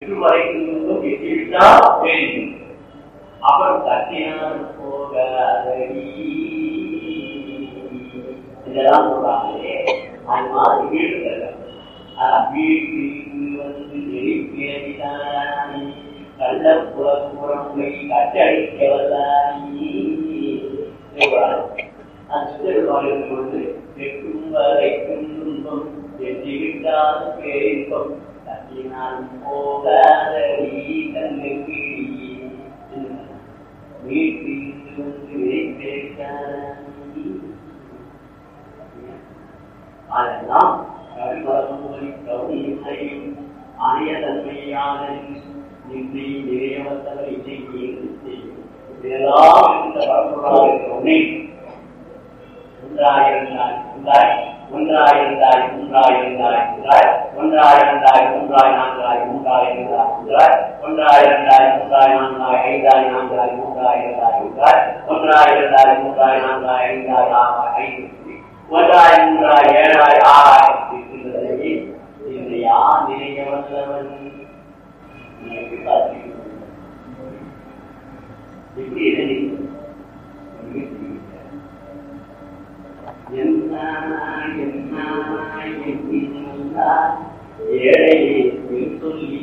திருமலைக்கும் எட்டிவிட்டா வேண்டும் அப்புறம் தட்டினால் போகாதடி இதெல்லாம் சொல்றாங்களே அது மாதிரி வீடு வீட்டுக்கு வந்து நெருப்பியடிதானி கள்ளப்புறப்புறங்களை கட்டடிக்க வல்லானி அந்த வந்து வெட்டும் வரைக்கும் துன்பம் எட்டிவிட்டால் பேரின்பம் தட்டினால் போகாதடி தன்னுக்கு வீட்டில் வந்து வைத்திருக்கானி அதெல்லாம் கவிவரமொழி கவுனிசையும் அணையதன்மையான நின்றை நிறையவத்தவர் இசைக்கு செய்யும் இதெல்லாம் இந்த பரம்பராக இருக்கிறோமே ஒன்றாயிருந்தாய் ஒன்றாய் ஒன்றாயிருந்தாய் ஒன்றாயிருந்தாய் ஒன்றாய் ஒன்றாயிருந்தாய் ஒன்றாய் நான்காய் மூன்றாயிருந்தாய் ஒன்றாய் ஒன்றாயிருந்தாய் மூன்றாய் நான்காய் ஐந்தாய் நான்காய் மூன்றாயிருந்தாய் ஒன்றாய் ஒன்றாயிருந்தாய் மூன்றாய் நான்காய் ஐந்தாய் ஆறாய் ஐந்து ஒன்றாய் மூன்றாய் ஏழாய் ஆறாய் இருக்கின்றதை இந்த யார் நினைக்க வந்தவன் எப்படி பார்த்து எப்படி எதை என்ன என்ன எண்ணினார் ஏழையை சொல்லி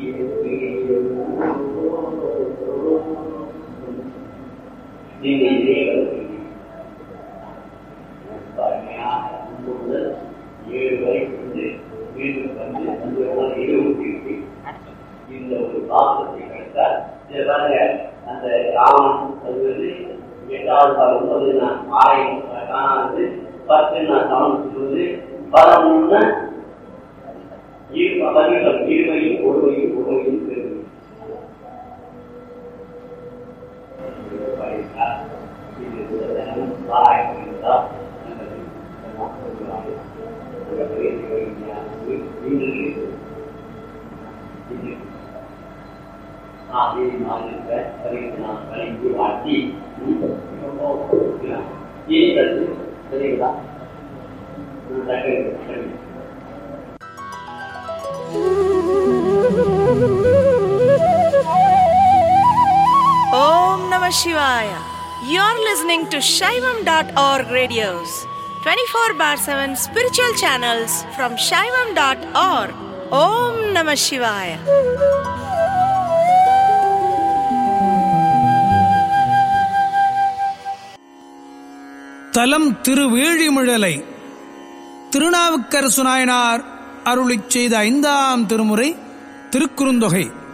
நீங்கள் இதே முதல் ஏழு வரைக்கும் வந்து மீண்டும் வந்து அந்த இருபத்தி இந்த ஒரு பாசத்தை கிடைத்தால் இதை பாருங்க அந்த ராமன் அது வந்து எட்டாவது பாகம் வந்து நான் மாலை காணாது பத்து நான் சமம் சொல்வது பதினொன்று இரு பதினெட்டு இருமையும் ஒருமையும் ஒருமையும் பெருமையும் சரிங்களா Om Namah Shivaya. You're listening to Shaivam.org radios, 24 bar 7 spiritual channels from Shaivam.org. Om Namah Shivaya. தலம் திருவேழிமிழலை திருநாவுக்கரசு நாயனார் அருளிச் செய்த ஐந்தாம் திருமுறை திருக்குறுந்தொகை